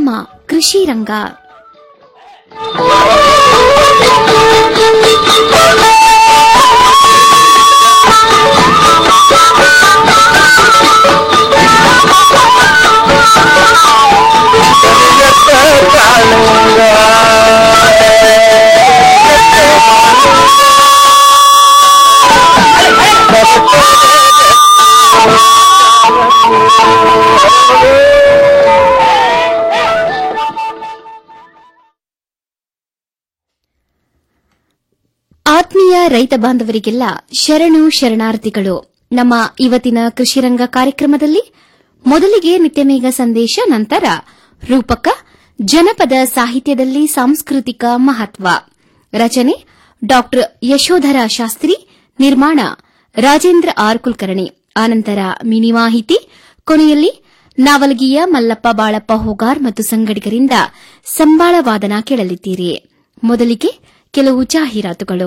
ಕಾರ್ಯಕ್ರಮ ಕೃಷಿ ರಂಗ ಆತ್ಮೀಯ ರೈತ ಬಾಂಧವರಿಗೆಲ್ಲ ಶರಣು ಶರಣಾರ್ಥಿಗಳು ನಮ್ಮ ಇವತ್ತಿನ ಕೃಷಿರಂಗ ಕಾರ್ಯಕ್ರಮದಲ್ಲಿ ಮೊದಲಿಗೆ ನಿತ್ಯಮೇಘ ಸಂದೇಶ ನಂತರ ರೂಪಕ ಜನಪದ ಸಾಹಿತ್ಯದಲ್ಲಿ ಸಾಂಸ್ಕೃತಿಕ ಮಹತ್ವ ರಚನೆ ಡಾ ಯಶೋಧರ ಶಾಸ್ತ್ರಿ ನಿರ್ಮಾಣ ರಾಜೇಂದ್ರ ಆರ್ ಕುಲಕರ್ಣಿ ಆನಂತರ ಮಿನಿ ಮಾಹಿತಿ ಕೊನೆಯಲ್ಲಿ ನಾವಲಗಿಯ ಮಲ್ಲಪ್ಪ ಬಾಳಪ್ಪ ಹೋಗಾರ್ ಮತ್ತು ಸಂಗಡಿಗರಿಂದ ಸಂಬಾಳ ವಾದನ ಕೇಳಲಿದ್ದೀರಿ ಮೊದಲಿಗೆ ಕೆಲವು ಜಾಹೀರಾತುಗಳು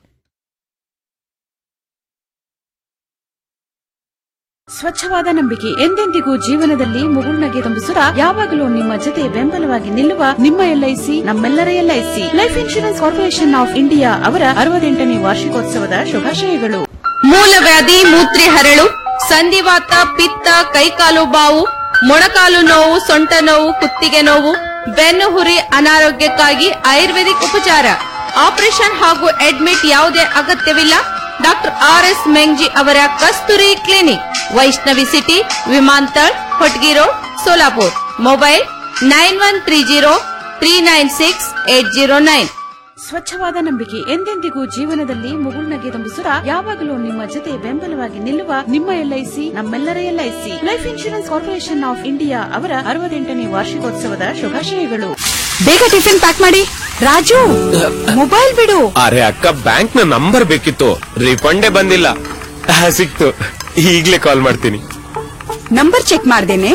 ಸ್ವಚ್ಛವಾದ ನಂಬಿಕೆ ಎಂದೆಂದಿಗೂ ಜೀವನದಲ್ಲಿ ಮುಗುಳ್ನಗೆ ತುಂಬಿಸುತ್ತ ಯಾವಾಗಲೂ ನಿಮ್ಮ ಜೊತೆ ಬೆಂಬಲವಾಗಿ ನಿಲ್ಲುವ ನಿಮ್ಮ ಎಲ್ಐಸಿ ನಮ್ಮೆಲ್ಲರ LIC life insurance corporation of India ಅವರ ಅರವತ್ತೆಂಟನೇ ವಾರ್ಷಿಕೋತ್ಸವದ ಶುಭಾಶಯಗಳು ಮೂಲವ್ಯಾಧಿ ಮೂತ್ರಿ ಹರಳು ಸಂಧಿವಾತ ಪಿತ್ತ ಕೈಕಾಲು ಬಾವು ಮೊಣಕಾಲು ನೋವು ಸೊಂಟ ನೋವು ಕುತ್ತಿಗೆ ನೋವು ಬೆನ್ನು ಹುರಿ ಅನಾರೋಗ್ಯಕ್ಕಾಗಿ ಆಯುರ್ವೇದಿಕ್ ಉಪಚಾರ ಆಪರೇಷನ್ ಹಾಗೂ ಅಡ್ಮಿಟ್ ಯಾವುದೇ ಅಗತ್ಯವಿಲ್ಲ ಡಾಕ್ಟರ್ ಆರ್ ಎಸ್ ಮೆಂಗ್ಜಿ ಅವರ ಕಸ್ತೂರಿ ಕ್ಲಿನಿಕ್ ವೈಷ್ಣವಿ ಸಿಟಿ ವಿಮಾಂತಳ್ Hotgi road Solapur mobile nine one three zero three nine six eight zero nine ಸ್ವಚ್ಛವಾದ ನಂಬಿಕೆ ಎಂದೆಂದಿಗೂ ಜೀವನದಲ್ಲಿ ಮುಗುಳ್ನಗೆ ತುಂಬಿಸುತ್ತ ಯಾವಾಗಲೂ ನಿಮ್ಮ ಜೊತೆ ಬೆಂಬಲವಾಗಿ ನಿಲ್ಲುವ ನಿಮ್ಮ ಎಲ್ಐಸಿ ನಮ್ಮೆಲ್ಲರ LIC life insurance corporation of India ಅವರ ಅರವತ್ತೆಂಟನೇ ವಾರ್ಷಿಕೋತ್ಸವದ ಶುಭಾಶಯಗಳು ಬೇಗ ಟಿಫಿನ್ ಪ್ಯಾಕ್ ಮಾಡಿ ರಾಜು ಮೊಬೈಲ್ ಬಿಡು ಅರೆ ಅಕ್ಕ ಬ್ಯಾಂಕ್ ನ ನಂಬರ್ ಬೇಕಿತ್ತು ರಿಫಂಡೇ ಬಂದಿಲ್ಲ ಆ, ಸಿಕ್ತು ಈಗ್ಲೇ ಕಾಲ್ ಮಾಡ್ತೀನಿ ನಂಬರ್ ಚೆಕ್ ಮಾಡ್ದೇನೆ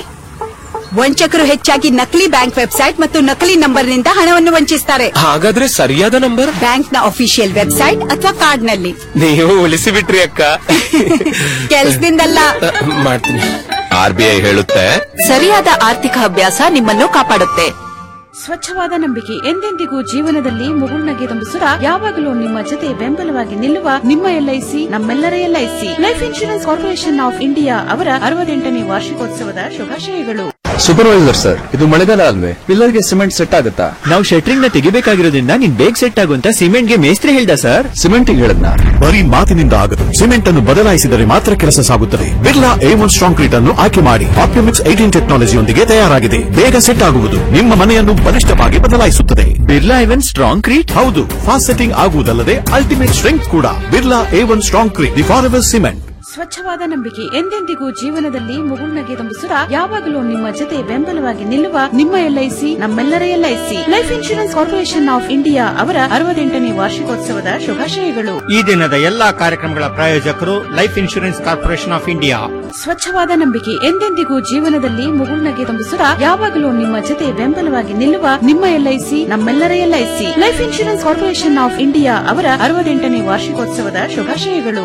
ವಂಚಕರು ಹೆಚ್ಚಾಗಿ ನಕಲಿ ಬ್ಯಾಂಕ್ ವೆಬ್ಸೈಟ್ ಮತ್ತು ನಕಲಿ ನಂಬರ್ನಿಂದ ಹಣವನ್ನು ವಂಚಿಸ್ತಾರೆ ಹಾಗಾದ್ರೆ ಸರಿಯಾದ ನಂಬರ್ ಬ್ಯಾಂಕ್ನ ಅಫಿಷಿಯಲ್ ವೆಬ್ಸೈಟ್ ಅಥವಾ ಕಾರ್ಡ್ನಲ್ಲಿ ನೀವು ಉಳಿಸಿ ಬಿಟ್ರಿ ಅಕ್ಕ ಕೆಲ್ಸದಿಂದಲ್ಲ ಆ, ಮಾಡ್ತೀನಿ ಆರ್ ಬಿ ಐ ಹೇಳುತ್ತೆ ಸರಿಯಾದ ಆರ್ಥಿಕ ಅಭ್ಯಾಸ ನಿಮ್ಮನ್ನು ಕಾಪಾಡುತ್ತೆ ಸ್ವಚ್ಛವಾದ ನಂಬಿಕೆ ಎಂದೆಂದಿಗೂ ಜೀವನದಲ್ಲಿ ಮುಗುಳ್ನಗೆ ತುಂಬಿಸುತ್ತ ಯಾವಾಗಲೂ ನಿಮ್ಮ ಜೊತೆ ಬೆಂಬಲವಾಗಿ ನಿಲ್ಲುವ ನಿಮ್ಮ ಎಲ್ಐಸಿ ನಮ್ಮೆಲ್ಲರ LIC life insurance corporation of India ಅವರ ಅರವತ್ತೆಂಟನೇ ವಾರ್ಷಿಕೋತ್ಸವದ ಶುಭಾಶಯಗಳು ಸೂಪರ್ವೈಸರ್ ಸರ್ ಇದು ಮಳೆಗಾಲ ಅಲ್ವೇ ಪಿಲ್ಲರ್ಗೆ ಸಿಮೆಂಟ್ ಸೆಟ್ ಆಗುತ್ತಾ ನಾವು ಶೆಟ್ರಿಂಗ್ ನ ತೆಗಿಬೇಕಾಗಿರೋದ್ರಿಂದ ನೀನ್ ಬೇಗ ಸೆಟ್ ಆಗುವಂತ ಸಿಮೆಂಟ್ಗೆ ಮೇಸ್ತ್ರಿ ಹೇಳ್ದ ಸರ್ ಸಿಮೆಂಟಿಗೆ ಹೇಳದ್ನ ಬರೀ ಮಾತಿನಿಂದ ಆಗದು ಸಿಮೆಂಟ್ ಅನ್ನು ಬದಲಾಯಿಸಿದರೆ ಮಾತ್ರ ಕೆಲಸ ಸಾಗುತ್ತದೆ ಬಿರ್ಲಾ ಎ ಒನ್ ಸ್ಟ್ರಾಂಕ್ರೀಟ್ ಅನ್ನು ಆಯ್ಕೆ ಮಾಡಿ ಆಪ್ಟಿಮಿಕ್ಸ್ ಏಟೀನ್ ಟೆಕ್ನಾಲಜಿಯೊಂದಿಗೆ ತಯಾರಾಗಿದೆ ಬೇಗ ಸೆಟ್ ಆಗುವುದು ನಿಮ್ಮ ಮನೆಯನ್ನು ಬಲಿಷ್ಠವಾಗಿ ಬದಲಾಯಿಸುತ್ತದೆ ಬಿರ್ಲಾ ಇವನ್ ಸ್ಟ್ರಾಂಗ್ ಕ್ರೀಟ್ ಹೌದು ಫಾಸ್ಟ್ ಸೆಟ್ಟಿಂಗ್ ಆಗುವುದಲ್ಲದೆ ಅಲ್ಟಿಮೇಟ್ ಸ್ಟ್ರೆಂಗ್ ಕೂಡ Birla A one StrongCrete the forever cement ಸ್ವಚ್ಛವಾದ ನಂಬಿಕೆ ಎಂದೆಂದಿಗೂ ಜೀವನದಲ್ಲಿ ಮುಗುಳ್ನಗೆ ತುಂಬಿಸುತ್ತ ಯಾವಾಗಲೂ ನಿಮ್ಮ ಜೊತೆ ಬೆಂಬಲವಾಗಿ ನಿಲ್ಲುವ ನಿಮ್ಮ ಎಲ್ಐಸಿ ನಮ್ಮೆಲ್ಲರ LIC life insurance corporation of India ಅವರ ಅರವತ್ತೆಂಟನೇ ವಾರ್ಷಿಕೋತ್ಸವದ ಶುಭಾಶಯಗಳು ಈ ದಿನದ ಎಲ್ಲಾ ಕಾರ್ಯಕ್ರಮಗಳ ಪ್ರಾಯೋಜಕರು life insurance corporation of India ಸ್ವಚ್ಛವಾದ ನಂಬಿಕೆ ಎಂದೆಂದಿಗೂ ಜೀವನದಲ್ಲಿ ಮುಗುಳ್ನಗೆ ತುಂಬಿಸುತ್ತ ಯಾವಾಗಲೂ ನಿಮ್ಮ ಜೊತೆ ಬೆಂಬಲವಾಗಿ ನಿಲ್ಲುವ ನಿಮ್ಮ ಎಲ್ಐಸಿ ನಮ್ಮೆಲ್ಲರ LIC life insurance corporation of India ಅವರ ಅರವತ್ತೆಂಟನೇ ವಾರ್ಷಿಕೋತ್ಸವದ ಶುಭಾಶಯಗಳು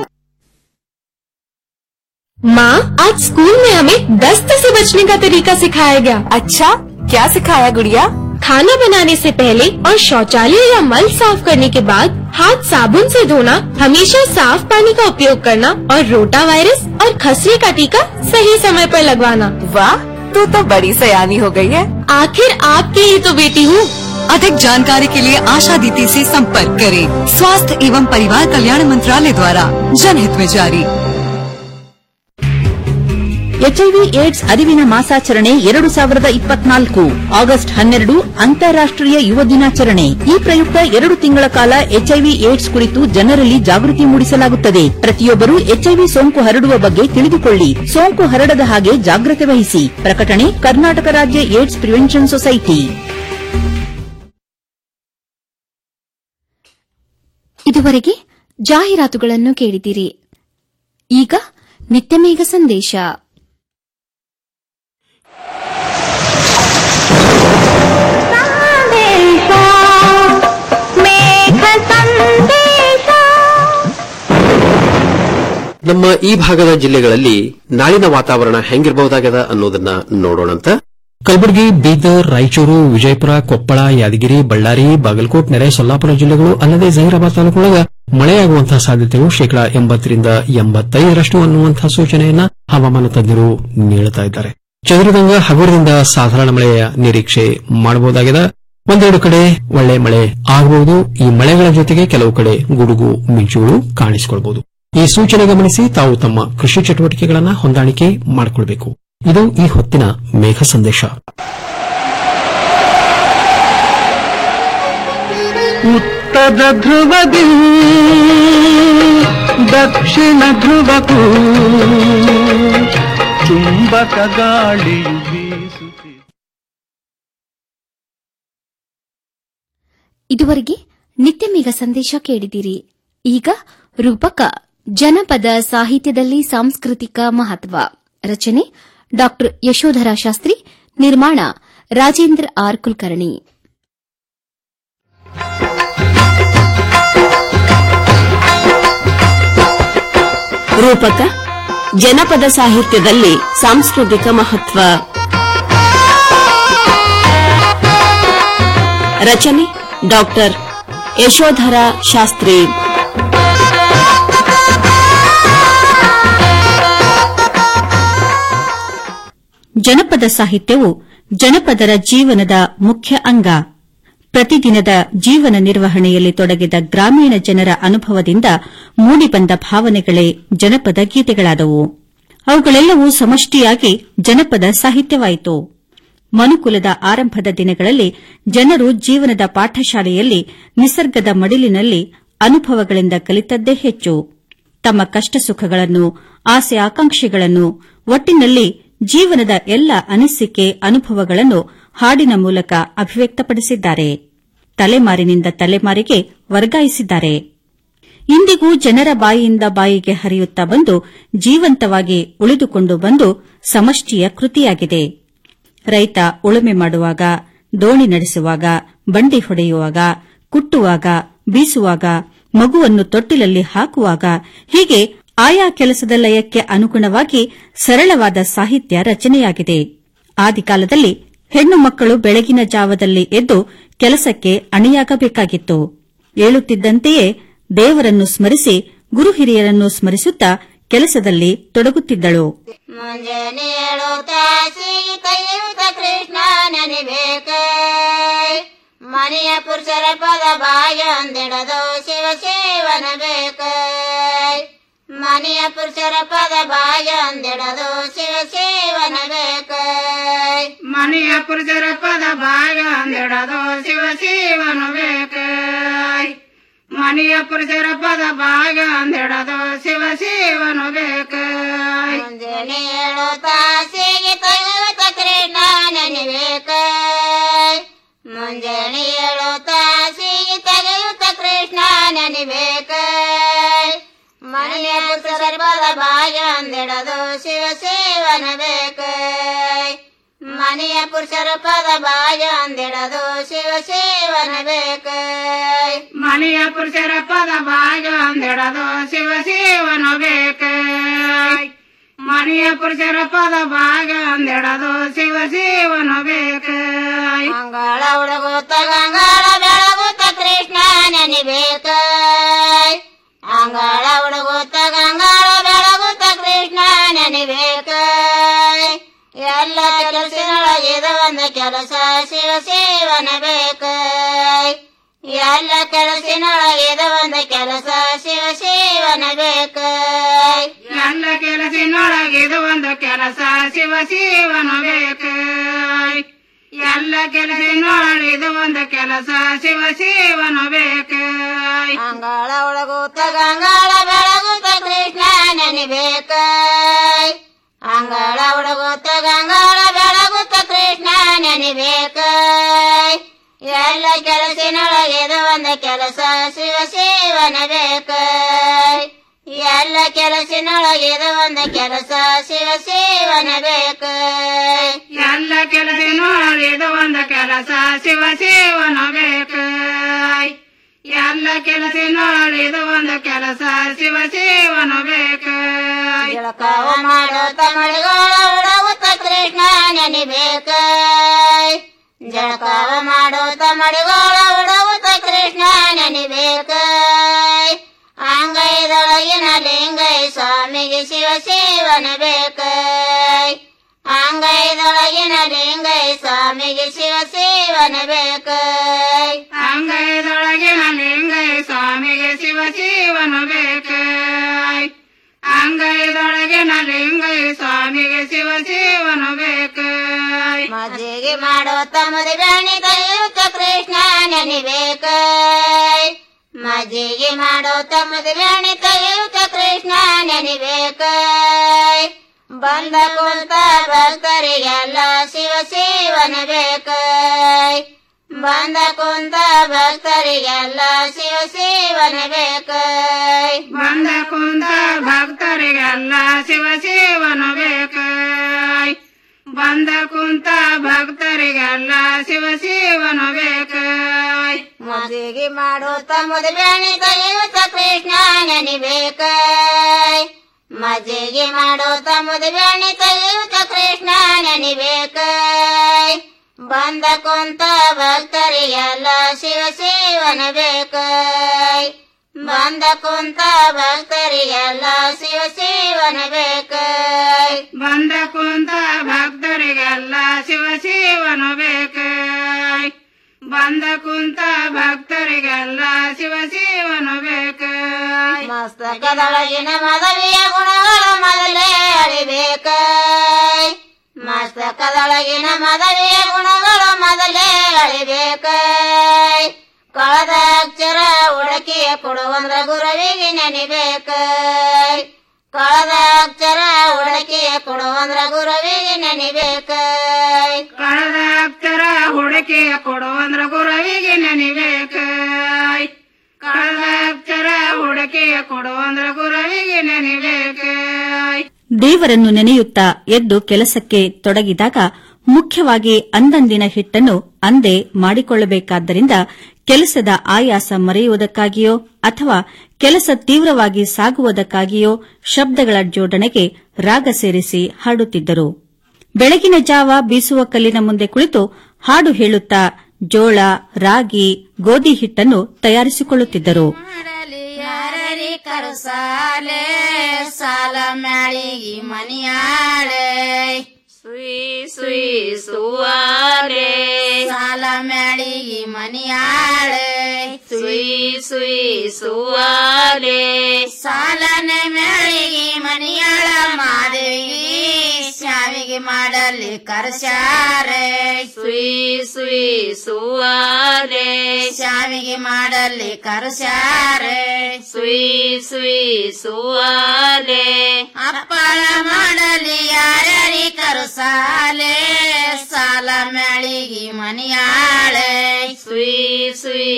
माँ आज स्कूल में हमें दस्त से बचने का तरीका सिखाया गया अच्छा क्या सिखाया गुड़िया खाना बनाने से पहले और शौचालय या मल साफ करने के बाद हाथ साबुन से धोना हमेशा साफ पानी का उपयोग करना और रोटा वायरस और खसरे का टीका सही समय पर लगवाना वाह तू तो बड़ी सयानी हो गई है आखिर आपकी ही तो बेटी हूँ अधिक जानकारी के लिए आशा दीदी से संपर्क करें स्वास्थ्य एवं परिवार कल्याण मंत्रालय द्वारा जनहित में जारी ಎಚ್ಐವಿ ಏಡ್ಸ್ ಅರಿವಿನ ಮಾಸಾಚರಣೆ ಎರಡು ಸಾವಿರದ ಇಪ್ಪತ್ನಾಲ್ಕು ಆಗಸ್ಟ್ ಹನ್ನೆರಡು ಅಂತಾರಾಷ್ಟೀಯ ಯುವ ದಿನಾಚರಣೆ ಈ ಪ್ರಯುಕ್ತ ಎರಡು ತಿಂಗಳ ಕಾಲ ಎಚ್ಐವಿ ಏಡ್ಸ್ ಕುರಿತು ಜನರಲ್ಲಿ ಜಾಗೃತಿ ಮೂಡಿಸಲಾಗುತ್ತದೆ ಪ್ರತಿಯೊಬ್ಬರು ಎಚ್ಐವಿ ಸೋಂಕು ಹರಡುವ ಬಗ್ಗೆ ತಿಳಿದುಕೊಳ್ಳಿ ಸೋಂಕು ಹರಡದ ಹಾಗೆ ಜಾಗ್ರತೆ ವಹಿಸಿ ಪ್ರಕಟಣೆ ಕರ್ನಾಟಕ ರಾಜ್ಯ ಏಡ್ಸ್ ಪ್ರಿವೆನ್ಷನ್ ಸೊಸೈಟಿ ಇದುವರೆಗೆ ಜಾಹೀರಾತುಗಳನ್ನು ಕೇಳಿದಿರಿ ಈಗ ನಿತ್ಯಮೇಘ ಸಂದೇಶ ನಮ್ಮ ಈ ಭಾಗದ ಜಿಲ್ಲೆಗಳಲ್ಲಿ ನಾಳಿನ ವಾತಾವರಣ ಹೆಂಗಿರಬಹುದಾಗದ ಅನ್ನೋದನ್ನ ನೋಡೋಣಂತ ಕಲಬುರಗಿ ಬೀದರ್ ರಾಯಚೂರು ವಿಜಯಪುರ ಕೊಪ್ಪಳ ಯಾದಗಿರಿ ಬಳ್ಳಾರಿ ಬಾಗಲಕೋಟ್ ನೆರೆ ಸೊಲ್ಲಾಪುರ ಜಿಲ್ಲೆಗಳು ಅಲ್ಲದೆ ಜಹೀರಾಬಾದ್ ತಾಲೂಕೊಳಗ ಮಳೆಯಾಗುವಂತಹ ಸಾಧ್ಯತೆಗಳು ಶೇಕಡಾ ಎಂಬತ್ತರಿಂದ ಎಂಬತ್ತೈದರಷ್ಟು ಅನ್ನುವಂತಹ ಸೂಚನೆಯನ್ನ ಹವಾಮಾನ ತಜ್ಞರು ನೀಡುತ್ತಾ ಇದ್ದಾರೆ ಚದುರಿದಂಗ ಹಗುರದಿಂದ ಸಾಧಾರಣ ಮಳೆಯ ನಿರೀಕ್ಷೆ ಮಾಡಬಹುದಾಗಿದೆ ಒಂದೆರಡು ಕಡೆ ಒಳ್ಳೆ ಮಳೆ ಆಗಬಹುದು ಈ ಮಳೆಗಳ ಜೊತೆಗೆ ಕೆಲವು ಕಡೆ ಗುಡುಗು ಮಿಂಚುಗಳು ಕಾಣಿಸಿಕೊಳ್ಳಬಹುದು ಈ ಸೂಚನೆ ಗಮನಿಸಿ ತಾವು ತಮ್ಮ ಕೃಷಿ ಚಟುವಟಿಕೆಗಳನ್ನು ಹೊಂದಾಣಿಕೆ ಮಾಡಿಕೊಳ್ಳಬೇಕು ಇದು ಈ ಹೊತ್ತಿನ ಮೇಘ ಸಂದೇಶ ಉತ್ತರ ಧ್ರುವದಿ ದಕ್ಷಿಣ ಧ್ರುವಕ್ಕೂ ಚುಂಬಕ ಗಾಳಿಯು ಬೀಸುತ್ತಿದೆ ಇದುವರೆಗೆ ನಿತ್ಯ ಮೇಘ ಸಂದೇಶ ಕೇಳಿದಿರಿ ಈಗ ರೂಪಕ ಜನಪದ ಸಾಹಿತ್ಯದಲ್ಲಿ ಸಾಂಸ್ಕೃತಿಕ ಮಹತ್ವ ರಚನೆ ಡಾ ಯಶೋಧರ ಶಾಸ್ತ್ರಿ ನಿರ್ಮಾಣ ರಾಜೇಂದ್ರ ಆರ್ ಕುಲಕರ್ಣಿ ರೂಪಕ ಜನಪದ ಸಾಹಿತ್ಯದಲ್ಲಿ ಸಾಂಸ್ಕೃತಿಕ ಮಹತ್ವ ರಚನೆ ಡಾಕ್ಟರ್ ಯಶೋಧರ ಶಾಸ್ತ್ರಿ ಜನಪದ ಸಾಹಿತ್ಯವು ಜನಪದರ ಜೀವನದ ಮುಖ್ಯ ಅಂಗ ಪ್ರತಿದಿನದ ಜೀವನ ನಿರ್ವಹಣೆಯಲ್ಲಿ ತೊಡಗಿದ ಗ್ರಾಮೀಣ ಜನರ ಅನುಭವದಿಂದ ಮೂಡಿಬಂದ ಭಾವನೆಗಳೇ ಜನಪದ ಗೀತೆಗಳಾದವು ಅವುಗಳೆಲ್ಲವೂ ಸಮಷ್ಟಿಯಾಗಿ ಜನಪದ ಸಾಹಿತ್ಯವಾಯಿತು ಮನುಕುಲದ ಆರಂಭದ ದಿನಗಳಲ್ಲಿ ಜನರು ಜೀವನದ ಪಾಠಶಾಲೆಯಲ್ಲಿ ನಿಸರ್ಗದ ಮಡಿಲಿನಲ್ಲಿ ಅನುಭವಗಳಿಂದ ಕಲಿತದ್ದೇ ಹೆಚ್ಚು ತಮ್ಮ ಕಷ್ಟ ಸುಖಗಳನ್ನು ಆಸೆ ಆಕಾಂಕ್ಷೆಗಳನ್ನು ಒಟ್ಟಿನಲ್ಲಿ ಜೀವನದ ಎಲ್ಲ ಅನಿಸಿಕೆ ಅನುಭವಗಳನ್ನು ಹಾಡಿನ ಮೂಲಕ ಅಭಿವ್ಯಕ್ತಪಡಿಸಿದ್ದಾರೆ ತಲೆಮಾರಿನಿಂದ ತಲೆಮಾರಿಗೆ ವರ್ಗಾಯಿಸಿದ್ದಾರೆ ಇಂದಿಗೂ ಜನರ ಬಾಯಿಯಿಂದ ಬಾಯಿಗೆ ಹರಿಯುತ್ತಾ ಬಂದು ಜೀವಂತವಾಗಿ ಉಳಿದುಕೊಂಡು ಬಂದು ಸಮಷ್ಟಿಯ ಕೃತಿಯಾಗಿದೆ ರೈತ ಉಳುಮೆ ಮಾಡುವಾಗ ದೋಣಿ ನಡೆಸುವಾಗ ಬಂಡಿ ಹೊಡೆಯುವಾಗ ಕುಟ್ಟುವಾಗ ಬೀಸುವಾಗ ಮಗುವನ್ನು ತೊಟ್ಟಿಲಲ್ಲಿ ಹಾಕುವಾಗ ಹೀಗೆ ಆಯಾ ಕೆಲಸದ ಲಯಕ್ಕೆ ಅನುಗುಣವಾಗಿ ಸರಳವಾದ ಸಾಹಿತ್ಯ ರಚನೆಯಾಗಿದೆ ಆದಿಕಾಲದಲ್ಲಿ ಹೆಣ್ಣು ಮಕ್ಕಳು ಬೆಳಗಿನ ಜಾವದಲ್ಲಿ ಎದ್ದು ಕೆಲಸಕ್ಕೆ ಅಣಿಯಾಗಬೇಕಾಗಿತ್ತು ಏಳುತ್ತಿದ್ದಂತೆಯೇ ದೇವರನ್ನು ಸ್ಮರಿಸಿ ಗುರು ಹಿರಿಯರನ್ನು ಸ್ಮರಿಸುತ್ತಾ ಕೆಲಸದಲ್ಲಿ ತೊಡಗುತ್ತಿದ್ದಳು ಮುಂಜಾನೆ ಏಳುತ್ತಾ ಸಿಗಿ ಕೈಯುತ್ತ ಕೃಷ್ಣ ನೆನೆಬೇಕ ಮನೆಯ ಪುರುಷರ ಪದ ಬಾಯೊಂದಿಡದು ಶಿವ ಶಿವನ ಬೇಕ ಮನೆಯ ಪುರುಷರ ಪದ ಬಾಯೊಂದಿಡದು ಶಿವ ಶಿವನ ಬೇಕ ಮನೆಯ ಪುರುಷರ ಪದ ಬಾಯೊಂದಿಡದು ಶಿವ ಶಿವನು ಬೇಕ ಮನೆಯ ಪುರುಷರ ಪದ ಬಾಯೊಂದಿಡದು ಶಿವ ಶಿವನು ಬೇಕ ಮುಂಜಾನೆ ಏಳುತ್ತಾ ಸಿಗಿ ಕೈಯುತ್ತ ಕೃಷ್ಣ ನೆನೆಬೇಕ ಮುಂಜಾನೆ ಏಳುತ್ತಾ ಸಿಗಿ ತೆಗೆಯುತ್ತ ಕೃಷ್ಣ ನೆನೆಬೇಕ ಮನೆಯ ಪುರುಷರ ಪದ ಬಾಯೊಂದಿಡದು ಶಿವ ಶಿವನ ಬೇಕ ಮನೆಯ ಪುರುಷರ ಪದ ಬಾಯೊಂದಿಡದು ಶಿವ ಶಿವನ ಬೇಕ ಮನೆಯ ಪುರುಷರ ಪದ ಬಾಯೊಂದಿಡದು ಶಿವ ಶಿವನು ಬೇಕ ಮನೆಯ ಪುರುಷರ ಪದ ಬಾಯೊಂದಿಡದು ಶಿವ ಶಿವನು ಬೇಕ ಅಂಗಳ ಹುಡುಗುತ್ತ ಗಂಗಾಳ ಬೆಳಗುತ್ತ ಕೃಷ್ಣ ನೆನೆಬೇಕ ಅಂಗಳ ಹುಡುಗುತ್ತ ಗಂಗಾಳ ಬೆಳಗುತ್ತ ಕೃಷ್ಣ ನೆನೆಬೇಕ ಎಲ್ಲ ಕೆಲಸದೊಳಗಿದ ಒಂದು ಕೆಲಸ ಶಿವ ಶಿವನ ಬೇಕ ಎಲ್ಲ ಕೆಲಸಿನೊಳಗಿದ ಒಂದು ಕೆಲಸ ಶಿವ ಶಿವನ ಬೇಕ ಎಲ್ಲ ಕೆಲಸಿನೊಳಗಿದು ಒಂದು ಕೆಲಸ ಶಿವ ಶಿವನು ಬೇಕ ಎಲ್ಲ ಕೆಲಸಿನೊಳಗಿದು ಒಂದು ಕೆಲಸ ಶಿವ ಶಿವನು ಬೇಕ ಅಂಗಳ ಒಳಗುತ್ತ ಗಂಗಾಳ ಬೆಳಗುತ್ತ ಕೃಷ್ಣ ನೆನೆಬೇಕ ಅಂಗಳ ಒಳಗುತ್ತ ಗಂಗಾಳ ಬೆಳಗುತ್ತ ಕೃಷ್ಣ ನೆನೆಬೇಕ ಎಲ್ಲ ಕೆಲಸಿನೊಳಗಿದು ಒಂದು ಕೆಲಸ ಶಿವ ಶಿವನ ಬೇಕ ಎಲ್ಲ ಕೆಲಸಿನೊಳಗಿದು ಒಂದು ಕೆಲಸ ಶಿವ ಶಿವನ ಬೇಕ ಎಲ್ಲ ಕೆಲಸಿನೊಳಗಿದು ಒಂದು ಕೆಲಸ ಶಿವ ಶಿವನು ಬೇಕ ಎಲ್ಲ ಕೆಲಸಿನೊಳಗಿದು ಒಂದು ಕೆಲಸ ಶಿವ ಶಿವನು ಬೇಕ ಜಳಕವ ಮಾಡುತ್ತ ಮಳಿಗೋಳ ಉಡಗುತ್ತ ಕೃಷ್ಣ ನೆನೆಬೇಕ ಜಳಕವ ಮಾಡುತ್ತ ಮಡಿಗೋಳ ಉಡವುತ್ತ ಕೃಷ್ಣ ನೆನಿಬೇಕ ಅಂಗೈದೊಳಗಿನ ಲಿಂಗೈ ಸ್ವಾಮಿಗೆ ಶಿವ ಶಿವನ ಬೇಕ ಅಂಗೈದೊಳಗಿನ ಲಿಂಗೈ ಸ್ವಾಮಿಗೆ ಶಿವ ಶಿವನ ಬೇಕ ಅಂಗೈದೊಳಗಿನ ಲಿಂಗೈ ಸ್ವಾಮಿಗೆ ಶಿವ ಶಿವನು ಬೇಕ ಅಂಗೈದೊಳಗಿನ ಲಿಂಗೈ ಸ್ವಾಮಿಗೆ ಶಿವ ಶಿವನು ಬೇಕ ಮಜ್ಜಿಗೆ ಮಾಡುತ್ತ ಮದುವೆಣಿ ತೆಗೆಯುತ್ತ ಕೃಷ್ಣ ನೆನಿಬೇಕ ಮಜ್ಜಿಗೆ ಮಾಡುತ್ತ ಮದುವೆಣಿ ತೆಗೆಯುತ್ತ ಕೃಷ್ಣ ನೆನಿಬೇಕ ಬಂದ ಕುಂತ ಭಕ್ತರಿಗೆಲ್ಲ ಶಿವ ಶಿವನ ಬೇಕ ಬಂದ ಕುಂತ ಭಕ್ತರಿಗೆಲ್ಲ ಶಿವ ಶಿವನ ಬೇಕ ಬಂದ ಕುಂದ ಭಕ್ತರಿಗೆಲ್ಲ ಶಿವ ಶಿವನು ಬೇಕ ಬಂದ ಕುಂತ ಭಕ್ತರಿಗೆಲ್ಲ ಶಿವ ಶಿವನು ಬೇಕ ಮದುವೆ ಮಾಡುತ್ತ ಮದುವೆಣಿ ತೆಗೆಯುತ್ತ ಕೃಷ್ಣ ನೆನಿಬೇಕ ಮಜ್ಜಿಗೆ ಮಾಡುತ್ತ ಮದುವೆಣಿ ತೆಗೆಯುತ್ತ ಕೃಷ್ಣ ನೆನಿಬೇಕ ಬಂದ ಕುಂತ ಭಕ್ತರಿಗೆಲ್ಲ ಶಿವ ಶಿವನ ಬೇಕ ಬಂದ ಕುಂತ ಭಕ್ತರಿಗೆಲ್ಲ ಶಿವ ಶಿವನ ಬೇಕ ಬಂದ ಕುಂತ ಭಕ್ತರಿಗೆಲ್ಲ ಶಿವ ಶಿವನು ಬೇಕ ಬಂದ ಕುಂತ ಭಕ್ತರಿಗೆಲ್ಲ ಶಿವ ಶಿವನು ಬೇಕ ಮಸ್ತಕದೊಳಗಿನ ಮದವಿಯ ಗುಣಗಳ ಮೊದಲೇ ಅಳಿಬೇಕ ಮಸ್ತಕದೊಳಗಿನ ಮದವಿಯ ಗುಣಗಳ ಮೊದಲೇ ಅಳಿಬೇಕ ಕಳೆದ ಅಕ್ಷರ ಉಡಕಿಯ ಕೊಡುವಂದ್ರ ಗುರುವಿಗೆ ನೆನಿಬೇಕ ಕಳೆದ ಅಕ್ಷರ ಉಡಕಿಯ ಕೊಡುವಂದ್ರ ಗುರುವಿಗೆ ನೆನಿಬೇಕ ಕಳೆದ ಅಕ್ಷರ ಹುಡುಕಿಯ ಕೊಡುವಂದ್ರ ಗುರುವಿಗೆ ನೆನಿಬೇಕ ಕಳೆದ ಅಕ್ಷರ ಹುಡುಕಿಯ ಕೊಡುವಂದ್ರ ಗುರುವಿಗೆ ನೆನಿಬೇಕ ದೇವರನ್ನು ನೆನೆಯುತ್ತಾ ಎದ್ದು ಕೆಲಸಕ್ಕೆ ತೊಡಗಿದಾಗ ಮುಖ್ಯವಾಗಿ ಅಂದಂದಿನ ಹಿಟ್ಟನ್ನು ಅಂದೇ ಮಾಡಿಕೊಳ್ಳಬೇಕಾದ್ದರಿಂದ ಕೆಲಸದ ಆಯಾಸ ಮರೆಯುವುದಕ್ಕಾಗಿಯೋ ಅಥವಾ ಕೆಲಸ ತೀವ್ರವಾಗಿ ಸಾಗುವುದಕ್ಕಾಗಿಯೋ ಶಬ್ದಗಳ ಜೋಡಣೆಗೆ ರಾಗ ಸೇರಿಸಿ ಹಾಡುತ್ತಿದ್ದರು ಬೆಳಗಿನ ಜಾವ ಬೀಸುವ ಕಲ್ಲಿನ ಮುಂದೆ ಕುಳಿತು ಹಾಡು ಹೇಳುತ್ತಾ ಜೋಳ ರಾಗಿ ಗೋಧಿ ಹಿಟ್ಟನ್ನು ತಯಾರಿಸಿಕೊಳ್ಳುತ್ತಿದ್ದರು ಯಾರರಿ ಕರುಸಾಲೆ ಸಾಲ ಮ್ಯಾಳಿಗಿ ಮನಿಯಾಳೆ ಸುಯಿ ಸುಯಿ ಸುವಾರೆ ಸಾಲ ಮ್ಯಾಳಿಗಿ ಮನಿಯಾಳೆ ಸುಯಿ ಸುಯಿ ಸುವಾರೆ ಸಾಲನೆ ಮ್ಯಾಳಿಗಿ ಮನಿಯಾಳ ಮಾದೇವಿ ಶಾವಿಗೆ ಮಾಡಲಿ ಕರ್ಸ್ಯಾರೆ ಸುಯಿ ಸುಯಿ ಸುವಾರೆ ಶಾವಿಗೆ ಮಾಡಲಿ ಕರ್ಸ್ಯಾರೆ ಸುಯಿ ಸುಯಿ ಸುವಾರೆ ಹಪ್ಪಳ ಮಾಡಲಿ ಯಾರ್ಯಾರಿ ಕರುಸಾಲೆ ಸಾಲ ಮ್ಯಾಳಿಗಿ ಮನಿಯಾಳೆ ಸುಯಿ ಸುಯಿ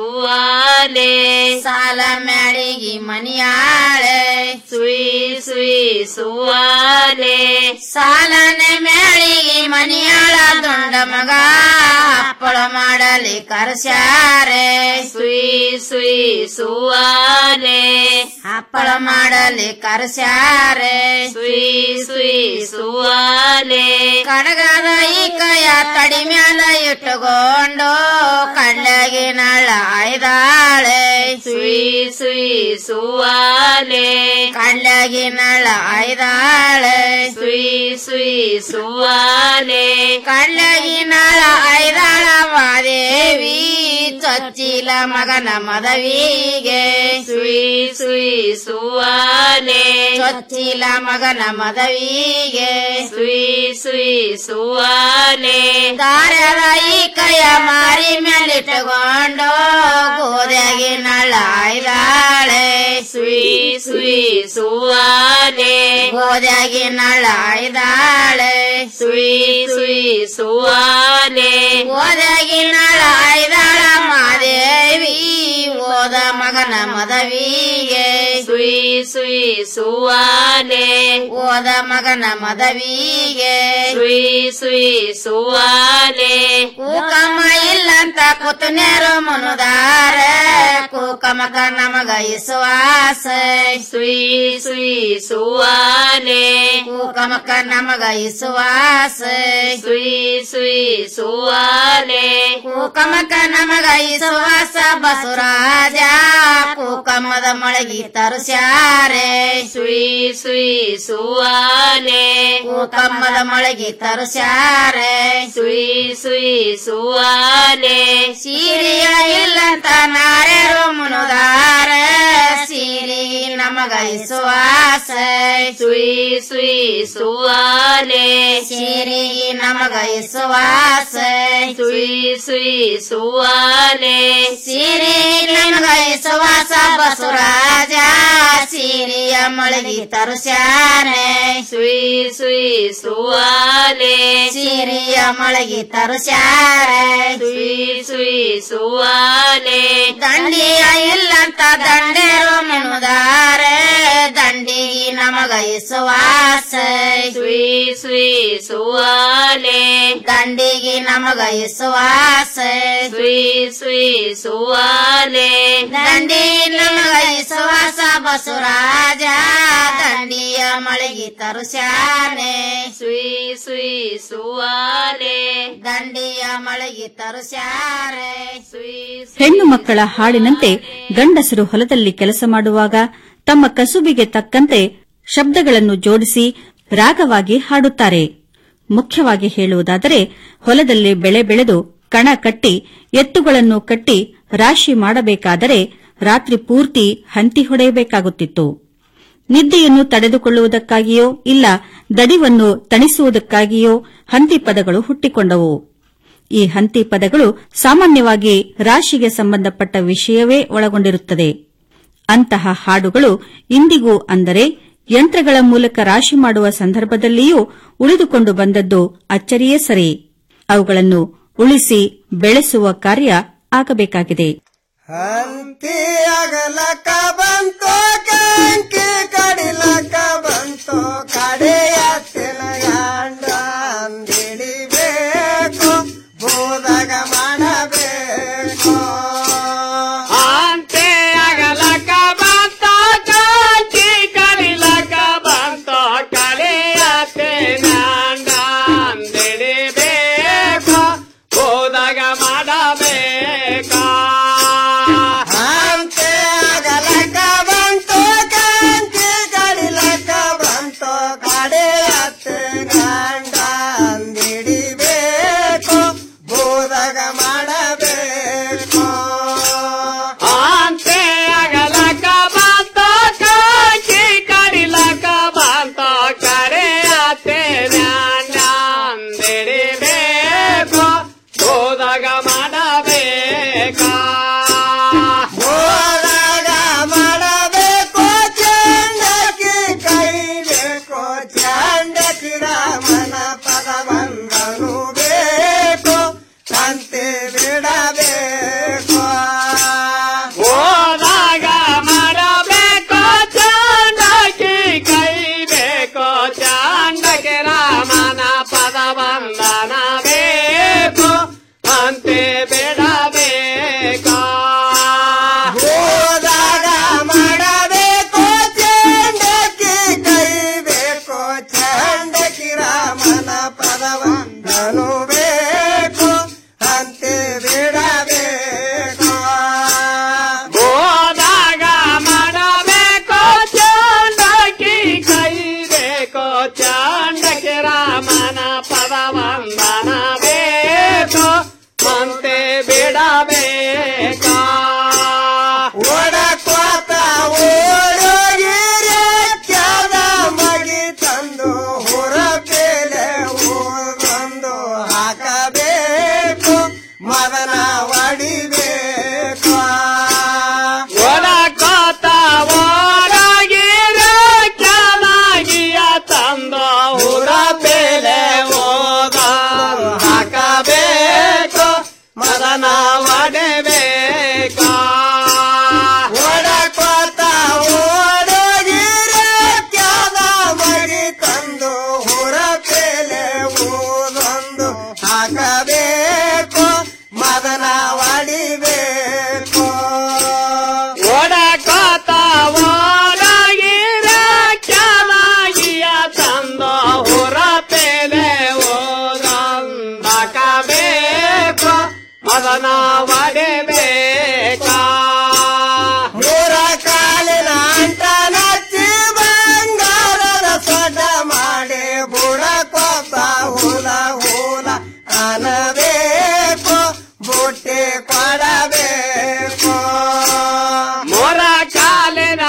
ಸುವಾಲೆ ಸಾಲ ಮ್ಯಾಳಿಗಿ ಮನಿಯಾಳೆ ಸುಯಿ ಸುಯಿ ಸುವಾಲೆ ಸಾಲನೆ ಮ್ಯಾಳಿಗಿ ಮನಿಯಾಳ ದೊಂಡ ಮಗ ಹಪ್ಪಳ ಮಾಡಲಿ ಕರ್ಸ್ಯಾರೆ ಸುಯಿ ಸುಯಿ ಸುವಾಲೆ ಹಪ್ಪಳ ಮಾಡಲಿ ಕರ್ಸ್ಯಾರೆ ಸುಯಿ ಸುಯಿ ಸುವಾಲೆ ಕಡಗದ ಈ ಕೈಯ ತಡಿ ಮ್ಯಾಲ ಇಟ್ಟುಕೊಂಡು ಕಳ್ಳಗಿ ನಳ ಐದಾಳೆ ಸುಯಿ ಸುಯಿ ಸುವಾಲೆ ಕಳ್ಳಗಿ ನಳ ಐದಾಳೆ ಸುಯಿ ಸುಯಿ ಸುವಾಲೆ ಕಳ್ಳಗಿ ನಳ ಐದಾಳ ಮಾದೇವಿ ಚೊಚ್ಚಿಲ ಮಗನ ಮದವಿಗೆ ಸುಯಿ ಸುಯಿ ಸುವಾಲೆ ಚೊಚ್ಚಿಲ ಮಗನ ಮದವಿಗೆ ಸುಯಿ ಸುಯಿ ಸುವಾಲೆ ದಾರದ ಈ ಕೈಯ ಮಾರಿ ಮೇಲಿಟ್ಟುಕೊಂಡು ಗೋದ್ಯಾಗಿ ನಳ ಐದಾಳೆ ಸುಯಿ ಸುಯಿ ಸುವಾಲೆ ಗೋದ್ಯಾಗಿ ನಳ ಐದಾಳೆ ಸುಯಿ ಸುಯಿ ಸುವಾಲೆ ಗೋದ್ಯಾಗಿ ನಳ ಐದಾಳ ಮಾದೇವಿ ಓದ ಮಗನ ಮದವಿಗೆ ಸುಯಿ ಸುಯಿ ಸುವಾಲೆ ಓದ ಮಗನ ಮದವಿಗೆ ಸುಯಿ ಸುಯಿ ಸುವಾಲೆ ಕೂಕಮ್ಮ ಇಲ್ಲಂತ ಕೂತು ನೇರು ಮುನುದಾರ ಕೂಕಮ್ಮ ಕೂಕಮಕ ನಮಗ ಇಸುವಾಸ ಸುಯಿ ಸುಯಿ ಸುವಾನೆ ಕೂಕಮಕ ನಮಗ ಇಸುವಾಸ ಸುಯಿ ಸುಯಿ ಸುವಾನೆ ಕೂಕಮಕ ನಮಗ ಇಸುವಾಸ ಬಸುರಾಜ ಕೂಕಮದ ಮೊಳಗಿ ತರುಸ್ಯಾರೆ ಸುಯಿ ಸುಯಿ ಸುವಾನೆ ಕೂಕಮ್ಮದ ಮೊಳಗಿ ತರುಸ್ಯಾರೆ ಸುಯಿ ಸುಯಿ ಸುವಾನೆ ಸೀರಿಯ ಇಲ್ಲಂತ ನಾರ್ಯರು ಮುನುದಾರೆ ಸೀರಿ ನಮಗ ಇಸುವಾಸ ಸುಯಿ ಸುಯಿ ಸುವಾನೆ ಸೀರಿ ನಮಗ ಇಸುವಾಸ ಸುಯಿ ಸುಯಿ ಸುವಾನೆ ಸೀರಿ ನಮಗ ಇಸುವಾಸ ಬಸುರಾಜ ಸೀರಿಯ ಮೊಳಗಿ ತರುಸ್ಯಾನೆ ಸುಯಿ ಸುಯಿ ಸುವಾನೆ ಸೀರಿಯ ಮೊಳಗಿ ತರುಸ್ಯಾರೆ ಸುಯಿ ಸುಯಿ ಸುವಾನೆ ದಂಡಿಯ ಇಲ್ಲಂತ ದಂಡೆರು ಮೆನುದಾರೆ ದಂಡಿ ನಮಗ ಇಸುವಾಸ ಸುಯಿ ಸುಯಿ ಸುವಾನೆ ದಂಡಿಗೆ ನಮಗ ಇಸುವಾಸ ಸುಯಿ ಸುಯಿ ಸುವಾನೆ ದಂಡಿ ನಮಗ ಇಸುವಾಸ ಬಸುರಾಜ ದಂಡಿಯ ಮಳೆಗಿ ತರುಸ್ಯಾನೆ ಸುಯಿ ಸುಯಿ ಸುವಾನೆ ದಂಡಿಯ ಮಳೆಗಿ ತರುಸ್ಯಾರೆ ಸುಯಿ ಹೆಣ್ಣು ಮಕ್ಕಳ ಹಾಡಿನಂತೆ ಗಂಡಸರು ಹೊಲದಲ್ಲಿ ಕೆಲಸ ಮಾಡುವಾಗ ತಮ್ಮ ಕಸುಬಿಗೆ ತಕ್ಕಂತೆ ಶಬ್ದಗಳನ್ನು ಜೋಡಿಸಿ ರಾಗವಾಗಿ ಹಾಡುತ್ತಾರೆ ಮುಖ್ಯವಾಗಿ ಹೇಳುವುದಾದರೆ ಹೊಲದಲ್ಲಿ ಬೆಳೆ ಬೆಳೆದು ಕಣ ಕಟ್ಟಿ ಎತ್ತುಗಳನ್ನು ಕಟ್ಟಿ ರಾಶಿ ಮಾಡಬೇಕಾದರೆ ರಾತ್ರಿ ಪೂರ್ತಿ ಹಂತಿ ಹೊಡೆಯಬೇಕಾಗುತ್ತಿತ್ತು ನಿದ್ದೆಯನ್ನು ತಡೆದುಕೊಳ್ಳುವುದಕ್ಕಾಗಿಯೋ ಇಲ್ಲ ದಡಿವನ್ನು ತಣಿಸುವುದಕ್ಕಾಗಿಯೋ ಹಂತಿ ಪದಗಳು ಹುಟ್ಟಿಕೊಂಡವು ಈ ಹಂತಿ ಪದಗಳು ಸಾಮಾನ್ಯವಾಗಿ ರಾಶಿಗೆ ಸಂಬಂಧಪಟ್ಟ ವಿಷಯವೇ ಒಳಗೊಂಡಿರುತ್ತದೆ ಅಂತಹ ಹಾಡುಗಳು ಇಂದಿಗೂ ಅಂದರೆ ಯಂತ್ರಗಳ ಮೂಲಕ ರಾಶಿ ಮಾಡುವ ಸಂದರ್ಭದಲ್ಲಿಯೂ ಉಳಿದುಕೊಂಡು ಬಂದದ್ದು ಅಚ್ಚರಿಯೇ ಸರಿ ಅವುಗಳನ್ನು ಉಳಿಸಿ ಬೆಳೆಸುವ ಕಾರ್ಯ ಆಗಬೇಕಾಗಿದೆ ಹಂತಿ ಅಗಲಕ ಬಂತು ಕಂಕಿ ಕಡಿಲಕ ಬಂತು ಕಡೆಯ ತಿಲಯಾಂಡ ಅಂದಿಡಿಬೇಕು ಬೋದಾಗ ಮಾಡಬೇಕು ಅಂತೆ ಅಗಲಕ ಬಂತ ಕಾಂಚಿ ಕರಿಲಕ ಬಂತ ಕಲೆಯತೆ ನಾಂಡ ಅಂದಿಡಿಬೇಕು ಹೋದಾಗ ಮಾಡಬೇಕ ಅಂತೆ ಅಗಲಕ ಬಂತು ಕಂಕಿ ಕಡಿಲಕ ಬಂತು ಕಡೆಯ ಗಂಡ ಅಂದಿಡಿಬೇಕು ಬೋದಾಗ ಮಾಡಬೇಕು ಅಂತೆ ಅಗಲಕ ಬಂತ ಕಾಂಚಿ ಕರಿಲಕ ಬಂತ ಕರೆಯತೆ ನಾಂಡ ಅಂದಿಡಿಬೇಕು ಹೋದಾಗ ಮಾಡಬೇಕ ಹೋದಾಗ ಮಾಡಬೇಕು ಚಂಡಕ್ಕೆ ಕೈಬೇಕು ಚಂಡಕ್ಕೆ ರಾಮನ ಪದವಂದನು ಬೇಕು ಅಂತೆ ಬಿಡಬೇಕು ಹೋದಾಗ ಮಾಡಬೇಕು ಚಾಂಡಕ್ಕೆ ಕೈಬೇಕು ಚಾಂಡಕ್ಕೆ ರಾಮನ ಪದ ಬಂಧನ ಬೇಕು ಅಂತೆ ಬಿಡಬೇಕ ಹೋದಾಗ ಮಾಡಬೇಕು ಚಂಡಕ್ಕೆ ಕೈಬೇಕು ಚಂಡಕ್ಕೆ ರಾಮನ ಪದವಂದನು ಬೇಕು ಅಂತೆ ಬಿಡಬೇಕು ಹೋದಾಗ ಮಾಡಬೇಕು ಚಾಂಡಕ್ಕೆ ಕೈಬೇಕು ಚಾಂಡಕ್ಕೆ ರಾಮನ ಪದ ಬಂಧನ ಬೇಕು ಅಂತೆ ಬಿಡಬೇಕ ಓಡಕ್ವಾತ ಓಡೋಗಿರೆ ಕ್ಯಾದ ಮಗಿ ತಂದು ಹೊರ ಬೇಲೆ ಓದೊಂದು ಹಾಕಬೇಕು ಮದನ ಹೊಡಿಬೇಕು ಒಡಕೋತ ಓಡಾಗಿರೋ ಕೆಳಗಿಯ ತಂದ ಊರ ಬೇಲೆ ಓದ ಹಾಕಬೇಕು ಮದನ ಒಡೆಬೇಕ ಓಡಕ್ವಾತ ಓಡೋಗಿರೆ ಕ್ಯಾದ ಮಗಿ ತಂದು ಹೊರ ಬೇಲೆ ಓದೊಂದು ಹಾಕಬೇಕು ಮದನ ಹೊಡಿಬೇಕು ಮದನ ಹೊಡೆಬೇಕಾ ಮೂರ ಕಾಲಿನ ಅಂಟ ನಚ್ಚಿ ಬಂಗಾರದ ಸೊಡ್ಡ ಮಾಡಿ ಬುಡಕೊಬ್ಬ ಹುಲ ಹುಲ ಅನಬೇಕು ಬುಟ್ಟಿ ಕೊಡಬೇಕು ಮೊರ ಕಾಲಿನ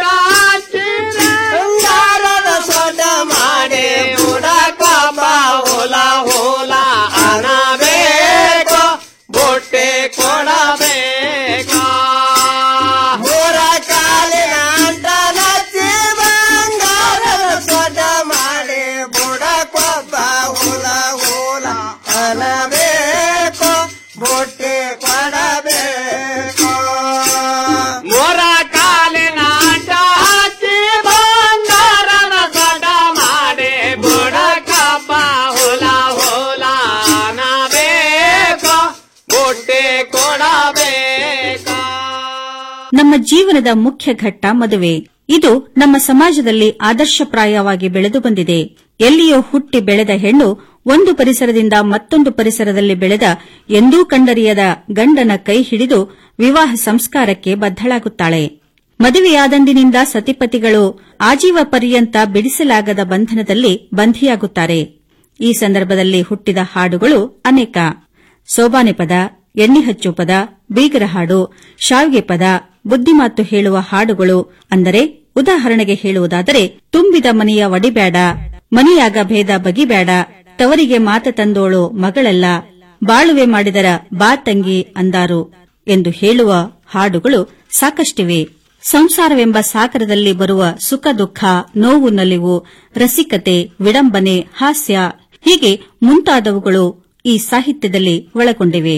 ಬಂಗಾರದ ಸೊಡ್ಡ ಮಾಡಿ ಬುಡಕೊಬ್ಬ ಹುಲ ಹುಲ ಅನಬೇಕು ಬುಟ್ಟಿ ಕೊಡಬೇಕಾ ಮೂರ ಕಾಲಿನ ಅಂಟ ನಚ್ಚಿ ಬಂಗಾರದ ಸೊಡ್ಡ ಮಾಡಿ ಬುಡಕೊಬ್ಬ ಹುಲ ಹುಲ ಅನಬೇಕು ಬುಟ್ಟಿ ಕೊಡಬೇಕು ಮೊರ ಕಾಲಿನ ಹಚ್ಚಿ ಬಂಗಾರದ ಸೊಡ ಮಾಡಿ ಬುಡಕಪ್ಪ ಹುಲ ಹುಲ ಅನಬೇಕು ಬುಟ್ಟಿ ಕೊಡಬೇಕಾ ನಮ್ಮ ಜೀವನದ ಮುಖ್ಯ ಘಟ್ಟ ಮದುವೆ ಇದು ನಮ್ಮ ಸಮಾಜದಲ್ಲಿ ಆದರ್ಶಪ್ರಾಯವಾಗಿ ಬೆಳೆದು ಬಂದಿದೆ ಎಲ್ಲಿಯೋ ಹುಟ್ಟಿ ಬೆಳೆದ ಹೆಣ್ಣು ಒಂದು ಪರಿಸರದಿಂದ ಮತ್ತೊಂದು ಪರಿಸರದಲ್ಲಿ ಬೆಳೆದ ಎಂದೂ ಕಂಡರಿಯದ ಗಂಡನ ಕೈ ಹಿಡಿದು ವಿವಾಹ ಸಂಸ್ಕಾರಕ್ಕೆ ಬದ್ಧಳಾಗುತ್ತಾಳೆ ಮದುವೆಯಾದಂದಿನಿಂದ ಸತಿಪತಿಗಳು ಆಜೀವ ಪರ್ಯಂತ ಬಿಡಿಸಲಾಗದ ಬಂಧನದಲ್ಲಿ ಬಂಧಿಯಾಗುತ್ತಾರೆ ಈ ಸಂದರ್ಭದಲ್ಲಿ ಹುಟ್ಟಿದ ಹಾಡುಗಳು ಅನೇಕ ಸೋಬಾನೆ ಪದ ಎಣ್ಣೆ ಹಚ್ಚು ಪದ ಬೀಗರ ಹಾಡು ಶಾವಿಗೆ ಪದ ಬುದ್ದಿಮಾತು ಹೇಳುವ ಹಾಡುಗಳು ಅಂದರೆ ಉದಾಹರಣೆಗೆ ಹೇಳುವುದಾದರೆ ತುಂಬಿದ ಮನೆಯ ಒಡಿಬ್ಯಾಡ ಮನೆಯಾಗ ಭೇದ ಬಗಿಬ್ಯಾಡ ತವರಿಗೆ ಮಾತ ತಂದೋಳು ಮಗಳಲ್ಲ ಬಾಳುವೆ ಮಾಡಿದರ ಬಾ ತಂಗಿ ಅಂದಾರು ಎಂದು ಹೇಳುವ ಹಾಡುಗಳು ಸಾಕಷ್ಟಿವೆ ಸಂಸಾರವೆಂಬ ಸಾಗರದಲ್ಲಿ ಬರುವ ಸುಖ ದುಃಖ ನೋವು ನಲಿವು ರಸಿಕತೆ ವಿಡಂಬನೆ ಹಾಸ್ಯ ಹೀಗೆ ಮುಂತಾದವುಗಳು ಈ ಸಾಹಿತ್ಯದಲ್ಲಿ ಒಳಗೊಂಡಿವೆ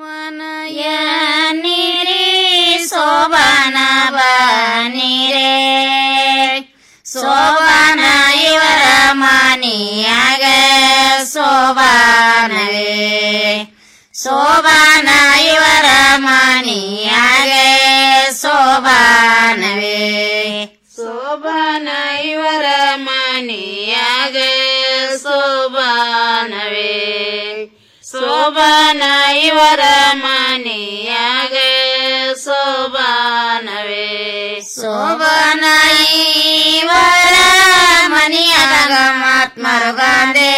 ನೀರಿ ಸೋಬಾನ ಬನೀರೆ ಸೋಬಾನ ಇವರ ಮಾನಿಯಾಗ ಸೋಬಾನವೇ ಸೋಬಾನ ಇವರ ಮಾನಿಯಾಗ ಸೋಬಾನವೇ ಸೋಬಾನ ಇವರ ಮಾನಿಯಾಗ ಸೋಬಾನವೇ ಸೋಬಾನ ಇವರ ಮನೆಯಾಗ ಸೋಬಾನವೇ ಸೋಬಾನ ಇವರ ಮನೆಯಾಗ ಮಾತ್ಮರು ಗಾಂಧೆ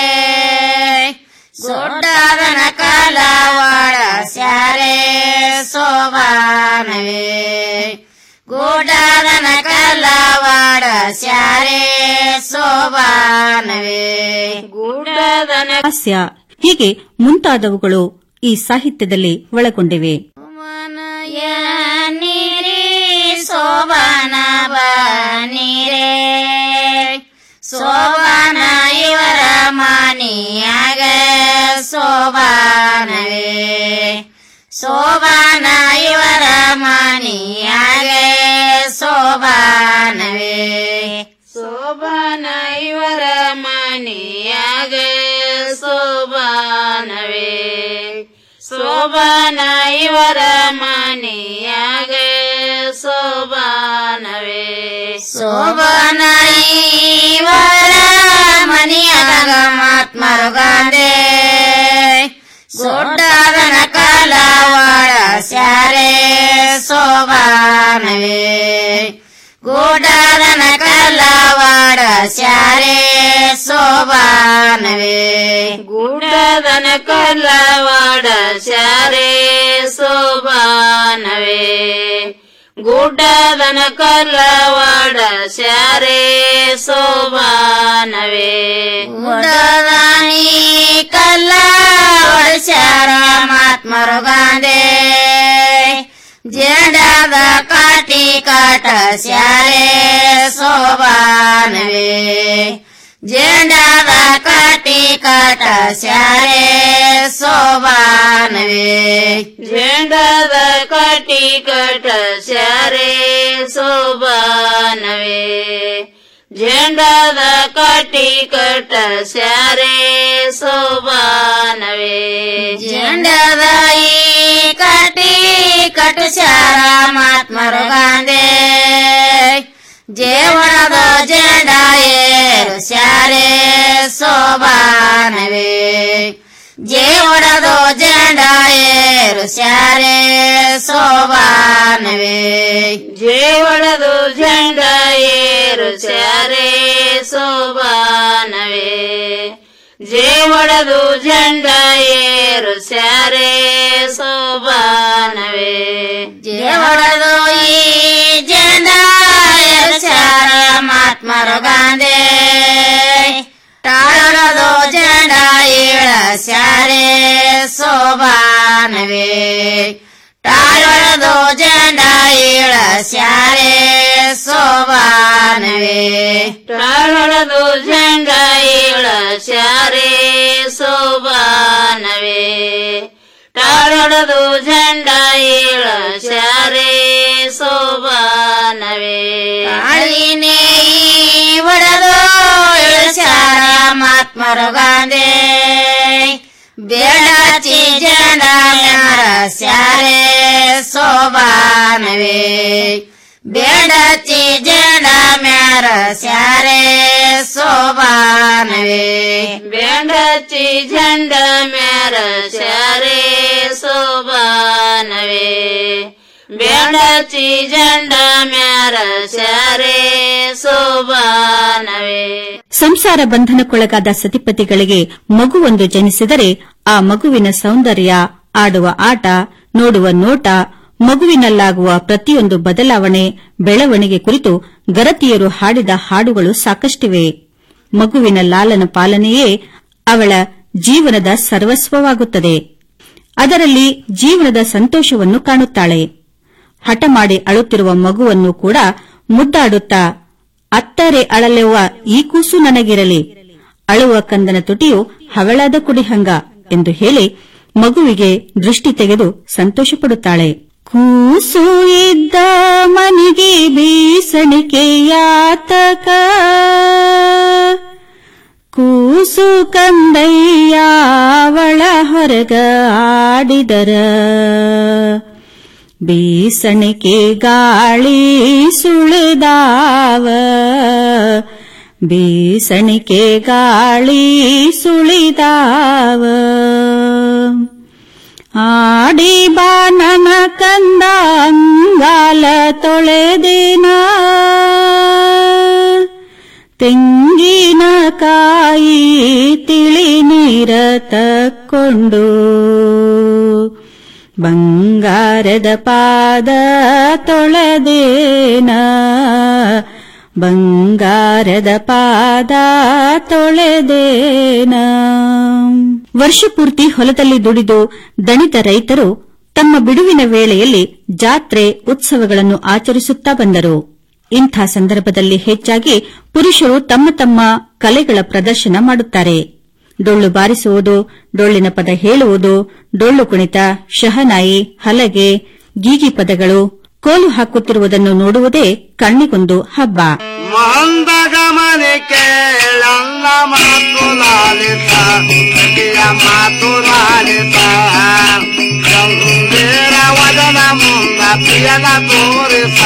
ಸೊಡ್ಡಾದನ ಕಾಲವಾಡ ಸ್ಯಾರೆ ಸೋಬಾನವೇ ಗೂಡಾದನ ಕಾಲವಾಡ ಸ್ಯಾರೆ ಸೋಬಾನವೇ ಗೂಡಾದನ ಹಾಸ್ಯ ಹೀಗೆ ಮುಂತಾದವುಗಳು ಈ ಸಾಹಿತ್ಯದಲ್ಲಿ ಒಳಗೊಂಡಿವೆ ನೀರಿ ಸೋಬಾನ ಬನೀರೆ ಸೋಬಾನ ಇವರ ಮಾನಿಯಾಗ ಸೋಬಾನವೇ ಸೋಬಾನ ಇವರ ಮಾನಿಯಾಗ ಸೋಬಾನವೇ ಸೋಬಾನ ಇವರ ಮಾನಿಯಾಗ ಸೋಬಾನವೇ ಸೋಬಾನ ಇವರ ಮನೆಯಾಗ ಸೋಬಾನವೇ ಸೋಬಾನ ಇವರ ಮನೆಯಾಗ ಮಾತ್ಮರು ಗಾಂಧೆ ಸೊಡ್ಡಾದನ ಕಾಲವಾಡ ಸ್ಯಾರೆ ಸೋಬಾನವೇ ಗೂಡಾದನ ಕಾಲವಾಡ ಸ್ಯಾರೆ ಸೋಬಾನವೇ ಗೂಡಾದನ ಕಾಲವಾಡ ಸ್ಯಾರೆ ಸೋಬಾನವೇ ಗುಡ್ಡದನ ಕಲ್ಲವಾಡ ಸ್ಯಾರೆ ಸೋಬಾನವೇ ಗುಡ್ಡದಾನಿ ಕಲ್ಲವಾಡ ಸ್ಯಾರ ಮಾತ್ಮರು ಗಾಂಧೆ ಜಡದ ಕಾಟಿ ಕಾಟ ಸ್ಯಾರೆ ಸೋಬಾನವೇ ಜಡದ ಕಾಟಿ ಕಾಟ ಸ್ಯಾರೆ ಸೋಬಾನವೇ ಜೆಂಡದ ಕಾಟಿ ಕಾಟ ಸ್ಯಾರೆ ಸೋಬಾನವೇ ಜೆಂಡದ ಕಾಟಿ ಕಟ ಸ್ಯಾರೆ ಸೋಬಾನವೇ ಜೆಂಡದ ಈ ಕಾಟಿ ಕಟು ಸ್ಯಾರ ಮಾತ್ಮರು ಗಾಂಧೆ ಜೇವಣದ ಜೆಂಡ ಏರು ಸ್ಯಾರೆ ಸೋಬಾನವೇ ಜೇವಣದ ಜೆಂಡ ಏರು ಸ್ಯಾರೆ ಸೋಬಾನವೇ ಜೇವಳದು ಜಂಡ ಏರು ಸ್ಯಾರೆ ಸೋಬಾನವೇ ಜೇವಳದು ಜಂಡ ಏರು ಸ್ಯಾರೆ ಸೋಬಾನವೇ ಜೇವಳದು ಈ ಜಂಡ ಏರು ಸ್ಯಾರ ಮಹಾತ್ಮರು ಗಾಂಧಿ ತಾಳದು ಜಂಡ ಏಳ ಸ್ಯಾರೆ ಸೋಬಾನವೇ ತಾಳದು ಜಂಡ ಏಳ ಸ್ಯಾರೆ ಸೋಬಾನವೇ ತಾಳದು ಜಂಡ ಏಳ ಸ್ಯಾರೆ ಸೋಬಾನವೇ ತಾಳದು ಜಂಡ ಏಳ ಸ್ಯಾರೆ ಸೋಬಾನವೇ ತಾಳಿನೇ ಒಡದು ಇಳಿಸ್ಯಾರ ಮಹಾತ್ಮರು ಗಾಂಧಿ ಬೇಡಚಿ ಜನ ಯಾರ ಸ್ಯಾರೆ ಸೋಬಾನವೇ ಬೇಡಚಿ ಜನ ಮ್ಯಾರ ಸ್ಯಾರೆ ಸೋಬಾನವೇ ಬೇಡಚಿ ಜಂಡ ಮ್ಯಾರ ಸ್ಯಾರೆ ಸೋಬಾನವೇ ಬೇಡಚಿ ಜಂಡ ಮ್ಯಾರ ಸ್ಯಾರೆ ಸೋಬಾನವೇ ಸಂಸಾರ ಬಂಧನಕ್ಕೊಳಗಾದ ಸತಿಪತಿಗಳಿಗೆ ಮಗುವೊಂದು ಜನಿಸಿದರೆ ಆ ಮಗುವಿನ ಸೌಂದರ್ಯ ಆಡುವ ಆಟ ನೋಡುವ ನೋಟ ಮಗುವಿನಲ್ಲಾಗುವ ಪ್ರತಿಯೊಂದು ಬದಲಾವಣೆ ಬೆಳವಣಿಗೆ ಕುರಿತು ಗರತಿಯರು ಹಾಡಿದ ಹಾಡುಗಳು ಸಾಕಷ್ಟಿವೆ ಮಗುವಿನ ಲಾಲನ ಪಾಲನೆಯೇ ಅವಳ ಜೀವನದ ಸರ್ವಸ್ವವಾಗುತ್ತದೆ ಅದರಲ್ಲಿ ಜೀವನದ ಸಂತೋಷವನ್ನು ಕಾಣುತ್ತಾಳೆ ಹಠ ಮಾಡಿ ಅಳುತ್ತಿರುವ ಮಗುವನ್ನು ಕೂಡ ಮುದ್ದಾಡುತ್ತಾ ಅತ್ತರೆ ಅಳಲೆವ್ವ ಈ ಕೂಸು ನನಗಿರಲಿ ಅಳುವ ಕಂದನ ತುಟಿಯು ಹವಳಾದ ಕುಡಿಹಂಗ ಎಂದು ಹೇಳಿ ಮಗುವಿಗೆ ದೃಷ್ಟಿ ತೆಗೆದು ಸಂತೋಷಪಡುತ್ತಾಳೆ ಕೂಸು ಇದ್ದ ಮನಿಗೆ ಬೀಸಣಿಕೆಯಾತಕ ಕೂಸು ಕಂದಯ್ಯ ಅವಳ ಹೊರಗ ಆಡಿದರ ಬೀಸಣಿಕೆ ಗಾಳಿ ಸುಳಿದಾವ ಬೀಸಣಿಕೆ ಗಾಳಿ ಸುಳಿದಾವ ಆಡಿ ಬಾನನ ಕಂದ ಅಂಗಾಲ ತೊಳೆದಿನ ತೆಂಗಿನಕಾಯಿ ತಿಳಿ ನೀರ ತಕ್ಕೊಂಡು ಬಂಗಾರದ ಪಾದ ತೊಳೆದೇನ ಬಂಗಾರದ ಪಾದ ತೊಳೆದೇನ ವರ್ಷಪೂರ್ತಿ ಹೊಲದಲ್ಲಿ ದುಡಿದು ದಣಿದ ರೈತರು ತಮ್ಮ ಬಿಡುವಿನ ವೇಳೆಯಲ್ಲಿ ಜಾತ್ರೆ ಉತ್ಸವಗಳನ್ನು ಆಚರಿಸುತ್ತಾ ಬಂದರು ಇಂಥ ಸಂದರ್ಭದಲ್ಲಿ ಹೆಚ್ಚಾಗಿ ಪುರುಷರು ತಮ್ಮ ತಮ್ಮ ಕಲೆಗಳ ಪ್ರದರ್ಶನ ಮಾಡುತ್ತಾರೆ ಡೊಳ್ಳು ಬಾರಿಸುವುದು ಡೊಳ್ಳಿನ ಪದ ಹೇಳುವುದು ಡೊಳ್ಳು ಕುಣಿತ ಶಹನಾಯಿ ಹಲಗೆ ಗೀಗಿ ಪದಗಳು ಕೋಲು ಹಾಕುತ್ತಿರುವುದನ್ನು ನೋಡುವುದೇ ಕಣ್ಣಿಗೊಂದು ಹಬ್ಬ ಮಂದಗಮನೆ ಕೇಳಲ್ಲ ಮಾತು ಲಾಲಿತ ಸಖಿಯ ಮಾತು ಲಾಲಿತ ಗಂಭೀರ ವದನ ಮುಂದ ಪ್ರಿಯನ ತೋರಿಸ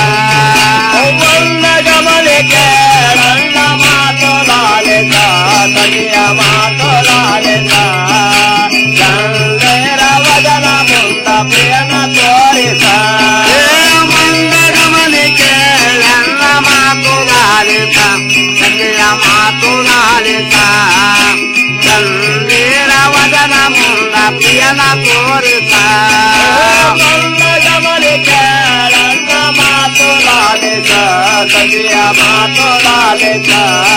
ಮಂದಗಮನೆ ಕೇಳಲ್ಲ ಮಾತು ಲಾಲಿತ ಸಖಿಯ ಮಾತು ಲಾಲಿತ ಗಂಭೀರ ವದನ ಮುಂದ ಪ್ರಿಯನ ತೋರಿಸ ಮಂದಗಮನೆ ಕೇಳಲ್ಲ ಮಾತು ಲಾಲಿತ ಸಖಿಯ ಮಾತು ಲಾಲಿತ ಗಂಭೀರ ವದನ ಮುಂದ ಪ್ರಿಯನ ತೋರಿಸ ಮಂದಗಮನೆ ಕೇಳಲ್ಲ ಮಾತು ಲಾಲಿತ ಸಖಿಯ ಮಾತು ಲಾಲಿತ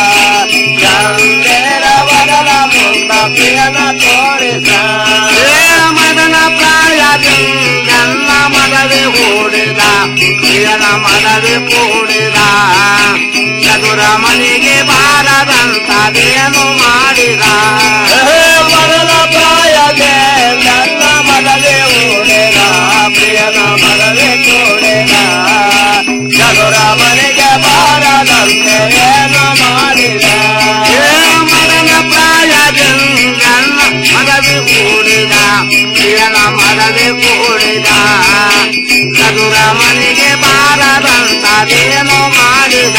ಗಂಭೀರ ವದನ ಮುಂದ ಪ್ರಿಯನ ತೋರಿಸ ಮದನ ಪ್ರಾಯದಿಂದ ಮನವಿ ಹೂಡಿದ ಪ್ರಿಯನ ಮನವಿ ಕೂಡಿದ ಚದುರ ಮನೆಗೆ ಬಾರದಂತದೇನು ಮಾಡಿದ ಮದನ ಪ್ರಾಯಗೆ ನನ್ನ ಮನವಿ ಹೂಡಿದ ಪ್ರಿಯನ ಮನವಿ ಕೂಡಿದ ಚದುರ ಮನೆಗೆ ಬಾರದಂತೆ ಏನು ಮಾಡಿದ ಮದನ ಪ್ರಾಯದಿಂದ ಮನವಿ ಕೂಡಿದ ಪ್ರಿಯನ ಮನವಿ ಕೂಡಿದ ಚದುರ ಮನೆಗೆ ಬಾರದಂತದೇನು ಮಾಡಿದ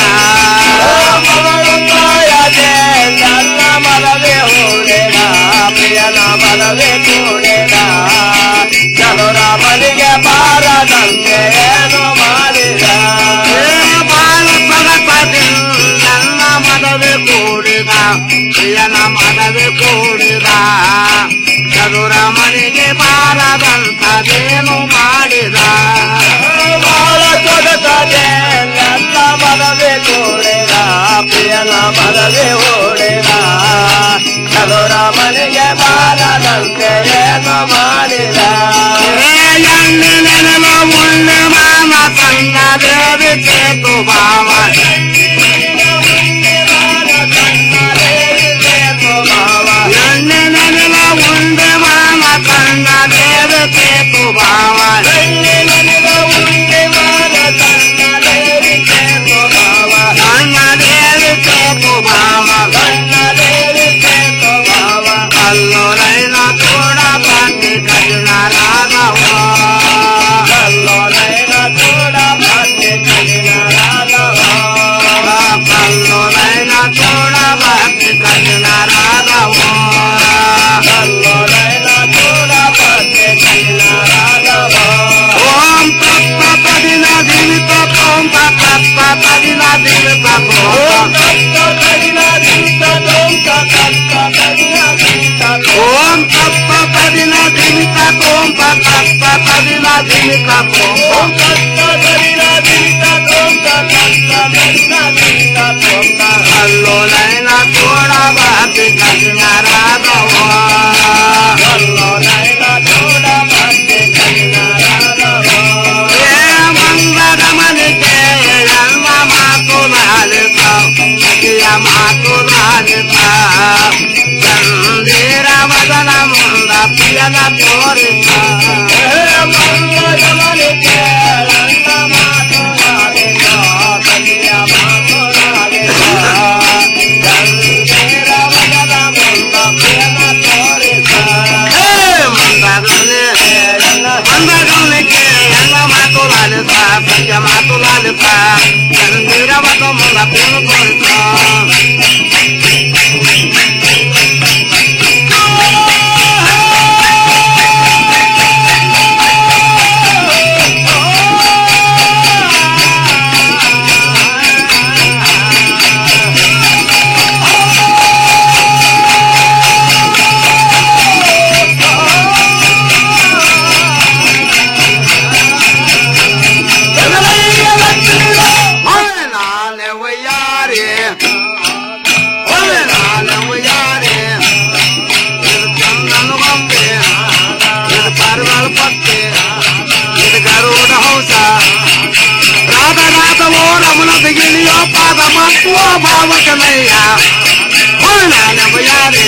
ನನ್ನ ಮನವಿ ಹೂಡಿದ ಪ್ರಿಯನ ಮನವಿ ಕೂಡಿದ ಚದುರ ಪ್ರಿಯನ ಮನವೇ ಕೂಡಿದ ಚದುರ ಮನೆಗೆ ಬಾರದಂತದೇನು ಮಾಡಿದ ಬಾಳ ತೊಡಕದೆ ನನ್ನ ಮನವೇ ಕೂಡಿದ ಪ್ರಿಯನ ಮನವೇ ಓಡಿದ ಚದುರ ಮನೆಗೆ ಬಾರದಂತೆ ಏನು ಮಾಡಿದ ಎಣ್ಣೆ ನೆನಲ ಉಳ್ಳೆ ಮಾಮ ತನ್ನ ದೇವಿ ಕೇತು ಭಾವ ಎಣ್ಣೆ ನೆನಲ ಉಂಡೆ ಮಾಮ ತನ್ನ ದೇವಿ ಕೇತು ಭಾವ ಎಣ್ಣೆ ನೆನಲ ಉಂಡೆ ಮಾಮ ತನ್ನ ದೇವಿ ಕೇತು ಭಾವ ತನ್ನ ದೇವಿ ಕೇತು ಭಾವ ತನ್ನ ದೇವಿ ಕೇತು ಭಾವ ಅಲ್ಲೋ ನೈನ ತೋಡ ಬಾಕಿ ಕಡಿನ ರಾಗವ ಅಲ್ಲೋ ನೈನ ತೋಡ ಬಾಕಿ ಕಡಿನ ರಾಗವ ಅಲ್ಲೋ ನೈನ ತೋಡ ಬಾಕಿ ಕಡಿನ ರಾಗವ ಅಲ್ಲೋ ನೈನ ತೋಡ ಬಾಕಿ ಕಡಿನ ರಾಗವ ಓಂ ತಪ್ಪ ಪದಿನ ದಿವಿತ ಓಂ ತಪ್ಪ ಪದಿನ ದಿವಿತ ಓಂ ತಪ್ಪ ಪದಿನ ದಿವಿತ ಓಂ ತಪ್ಪ ಪದಿನ ದಿವಿತ ಓಂ ತಪ್ಪ ಪದಿನ ದಿವಿತ ಓಂ ತಪ್ಪ ಪದಿನ ದಿವಿತ ಓಂ ತಪ್ಪ ಪದಿನ ದಿವಿತ ಓಂ ತಪ್ಪ ಪದಿನ ದಿವಿತ ಓಂ ಅಲ್ಲೋ ನೈನ ತೋಡ ಬಾಕಿ ಕಡಿನ ರಾಗವ ಅಲ್ಲೋ ನೈನ ತೋಡ ಬಾಕಿ ಕಡಿನ ರಾಗವ ಏ ಮಂಗದ ಮನಿಗೆ ಎಳ್ಮ ಮಾತು ಲಾಲಿತ ಸಖಿಯ ಮಾತು ಲಾಲಿತ ಚಂದಿರ ಮದನ ಮುಂದ ಪ್ರಿಯನ ತೋರಿತ ಮಂಗದ ಮನಿಗೆ ಎಳ್ಮ ಮಾತು ಲಾಲಿತ ಸಖಿಯ ಮಾತು ಲಾಲಿತ ಚಂದಿರ ಮದನ ಮುಂದ ಪ್ರಿಯನ ತೋರಿತ ಮಂದಗನಿಗೆ ಎಲ್ಲ ಮಾತು ಲಾಲಿತ ಸತ್ಯ ಮಾತು ಲಾಲಿತ ಚಂದಿರ ಮದ ಮುಂದ ಪ್ರಿಯನ ತೋರಿತ ನಾಳೆ ಒಯ್ಯಾರೆ ಒಳ್ಳೆ ನಾಳೆ ಒಯ್ಯಾರೆ ಇದು ಚಂದನ ಗೊಂಬೆ ಇದು ಪರ್ವಳ ಪತ್ತೆ ಇದು ಗರುಡ ಹೌಸ ರಾಧ ರಾಧ ಓ ರಮಣ ತೆಗಿಲಿಯೋ ಪಾದ ಮಕ್ಕೋ ಭಾವಕನಯ್ಯ ಒಳ್ಳೆ ನಾಳೆ ಒಯ್ಯಾರೆ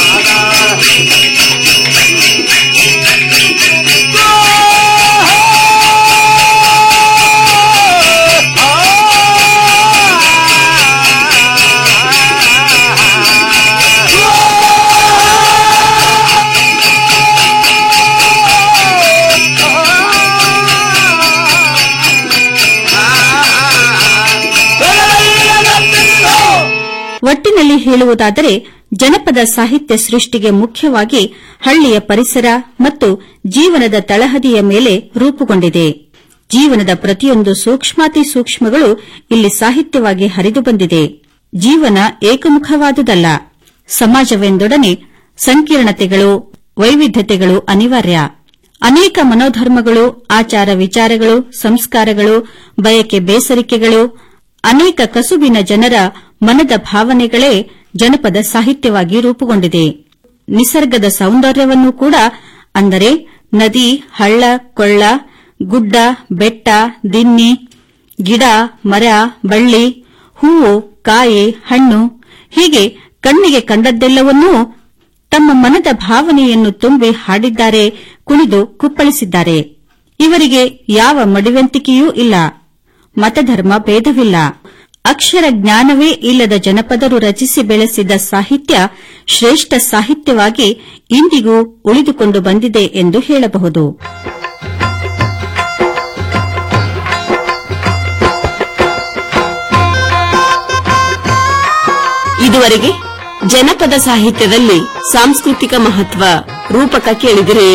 ಒಟ್ಟಿನಲ್ಲಿ ಹೇಳುವುದಾದರೆ ಜನಪದ ಸಾಹಿತ್ಯ ಸೃಷ್ಟಿಗೆ ಮುಖ್ಯವಾಗಿ ಹಳ್ಳಿಯ ಪರಿಸರ ಮತ್ತು ಜೀವನದ ತಳಹದಿಯ ಮೇಲೆ ರೂಪುಗೊಂಡಿದೆ ಜೀವನದ ಪ್ರತಿಯೊಂದು ಸೂಕ್ಷ್ಮಾತಿ ಸೂಕ್ಷ್ಮಗಳು ಇಲ್ಲಿ ಸಾಹಿತ್ಯವಾಗಿ ಹರಿದು ಬಂದಿದೆ ಜೀವನ ಏಕಮುಖವಾದುದಲ್ಲ ಸಮಾಜವೆಂದೊಡನೆ ಸಂಕೀರ್ಣತೆಗಳು ವೈವಿಧ್ಯತೆಗಳು ಅನಿವಾರ್ಯ ಅನೇಕ ಮನೋಧರ್ಮಗಳು ಆಚಾರ ವಿಚಾರಗಳು ಸಂಸ್ಕಾರಗಳು ಬಯಕೆ ಬೇಸರಿಕೆಗಳು ಅನೇಕ ಕಸುಬಿನ ಜನರ ಮನದ ಭಾವನೆಗಳೇ ಜನಪದ ಸಾಹಿತ್ಯವಾಗಿ ರೂಪುಗೊಂಡಿದೆ ನಿಸರ್ಗದ ಸೌಂದರ್ಯವನ್ನು ಕೂಡ ಅಂದರೆ ನದಿ ಹಳ್ಳ ಕೊಳ್ಳ ಗುಡ್ಡ ಬೆಟ್ಟ ದಿನ್ನಿ ಗಿಡ ಮರ ಬಳ್ಳಿ ಹೂವು ಕಾಯಿ ಹಣ್ಣು ಹೀಗೆ ಕಣ್ಣಿಗೆ ಕಂಡದ್ದೆಲ್ಲವನ್ನೂ ತಮ್ಮ ಮನದ ಭಾವನೆಯನ್ನು ತುಂಬಿ ಹಾಡಿದ್ದಾರೆ ಕುಣಿದು ಕುಪ್ಪಳಿಸಿದ್ದಾರೆ ಇವರಿಗೆ ಯಾವ ಮಡಿವಂತಿಕೆಯೂ ಇಲ್ಲ ಮತಧರ್ಮ ಭೇದವಿಲ್ಲ ಅಕ್ಷರ ಜ್ಞಾನವೇ ಇಲ್ಲದ ಜನಪದರು ರಚಿಸಿ ಬೆಳೆಸಿದ ಸಾಹಿತ್ಯ ಶ್ರೇಷ್ಠ ಸಾಹಿತ್ಯವಾಗಿ ಇಂದಿಗೂ ಉಳಿದುಕೊಂಡು ಬಂದಿದೆ ಎಂದು ಹೇಳಬಹುದು ಇದುವರೆಗೆ ಜನಪದ ಸಾಹಿತ್ಯದಲ್ಲಿ ಸಾಂಸ್ಕೃತಿಕ ಮಹತ್ವ ರೂಪಕ ಕೇಳಿದಿರಿ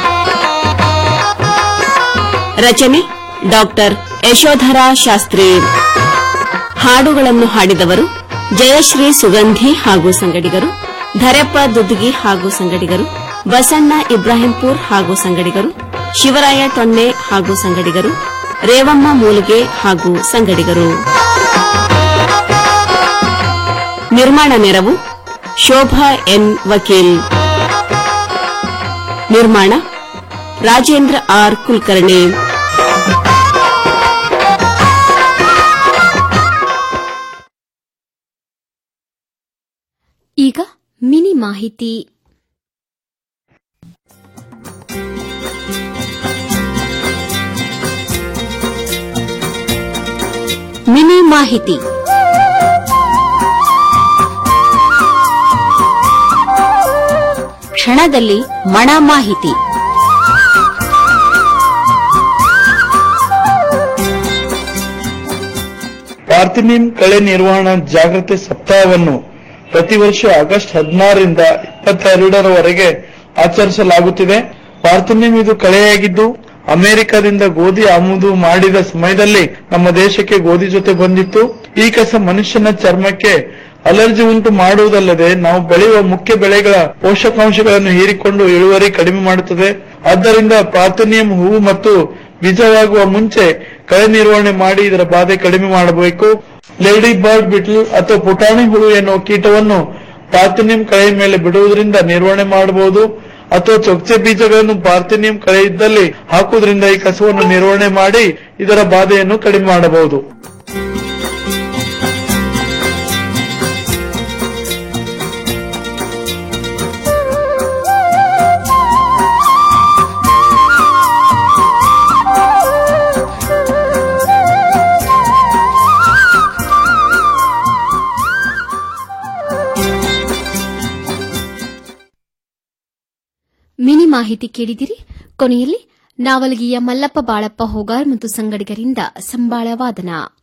ರಚನೆ ಡಾಕ್ಟರ್ ಯಶೋಧರ ಶಾಸ್ತ್ರಿ ಹಾಡುಗಳನ್ನು ಹಾಡಿದವರು ಜಯಶ್ರೀ ಸುಗಂಧಿ ಹಾಗೂ ಸಂಗಡಿಗರು ಧರೆಪ್ಪ ದುದ್ಗಿ ಹಾಗೂ ಸಂಗಡಿಗರು ಬಸಣ್ಣ ಇಬ್ರಾಹಿಂಪುರ್ ಹಾಗೂ ಸಂಗಡಿಗರು ಶಿವರಾಯ ಟೊನ್ನೆ ಹಾಗೂ ಸಂಗಡಿಗರು ರೇವಮ್ಮ ಮೂಲಿಗೆ ಹಾಗೂ ಸಂಗಡಿಗರು ನಿರ್ಮಾಣ ನೆರವು ಶೋಭಾ ಎನ್ ವಕೀಲ್ ನಿರ್ಮಾಣ ರಾಜೇಂದ್ರ ಆರ್ ಕುಲಕರ್ಣಿ ಈಗ ಮಿನಿ ಮಾಹಿತಿ ಮಿನಿ ಮಾಹಿತಿ ಕ್ಷಣದಲ್ಲಿ ಮಣ ಮಾಹಿತಿ ಪಾರ್ಥಿನಿಯಂ ಕಳೆ ನಿರ್ವಹಣಾ ಜಾಗೃತಿ ಸಪ್ತಾಹವನ್ನು ಪ್ರತಿ ವರ್ಷ ಆಗಸ್ಟ್ ಹದಿನಾರರಿಂದ ಇಪ್ಪತ್ತೆರಡರವರೆಗೆ ಆಚರಿಸಲಾಗುತ್ತಿದೆ ಪಾರ್ಥಿನಿಯಂ ಇದು ಕಳೆಯಾಗಿದ್ದು ಅಮೆರಿಕದಿಂದ ಗೋಧಿ ಆಮದು ಮಾಡಿದ ಸಮಯದಲ್ಲಿ ನಮ್ಮ ದೇಶಕ್ಕೆ ಗೋಧಿ ಜೊತೆ ಬಂದಿತ್ತು ಈ ಕಸ ಮನುಷ್ಯನ ಚರ್ಮಕ್ಕೆ ಅಲರ್ಜಿ ಉಂಟು ಮಾಡುವುದಲ್ಲದೆ ನಾವು ಬೆಳೆಯುವ ಮುಖ್ಯ ಬೆಳೆಗಳ ಪೋಷಕಾಂಶಗಳನ್ನು ಹೀರಿಕೊಂಡು ಇಳುವರಿ ಕಡಿಮೆ ಮಾಡುತ್ತದೆ ಆದ್ದರಿಂದ ಪಾರ್ಥನಿಯಂ ಹೂವು ಮತ್ತು ಬೀಜವಾಗುವ ಮುಂಚೆ ಕಳೆ ನಿರ್ವಹಣೆ ಮಾಡಿ ಇದರ ಬಾಧೆ ಕಡಿಮೆ ಮಾಡಬೇಕು ಲೇಡಿ ಬರ್ಡ್ ಬಿಟ್ಲ್ ಅಥವಾ ಪುಟಾಣಿ ಹುಳು ಎನ್ನುವ ಕೀಟವನ್ನು ಪಾರ್ಥನಿಯಂ ಕಳೆಯ ಮೇಲೆ ಬಿಡುವುದರಿಂದ ನಿರ್ವಹಣೆ ಮಾಡಬಹುದು ಅಥವಾ ಚೊಚ್ಚೆ ಬೀಜಗಳನ್ನು ಪಾರ್ಥನಿಯಂ ಕಳೆ ಇದ್ದಲ್ಲಿ ಹಾಕುವುದರಿಂದ ಈ ಕಸವನ್ನು ನಿರ್ವಹಣೆ ಮಾಡಿ ಇದರ ಬಾಧೆಯನ್ನು ಕಡಿಮೆ ಮಾಡಬಹುದು ಮಿನಿ ಮಾಹಿತಿ ಕೇಳಿದಿರಿ ಕೊನೆಯಲ್ಲಿ ನಾವಲಗಿಯ ಮಲ್ಲಪ್ಪ ಬಾಳಪ್ಪ ಹೋಗಾರ್ ಮತ್ತು ಸಂಗಡಿಗರಿಂದ ಸಂಬಾಳ ವಾದನ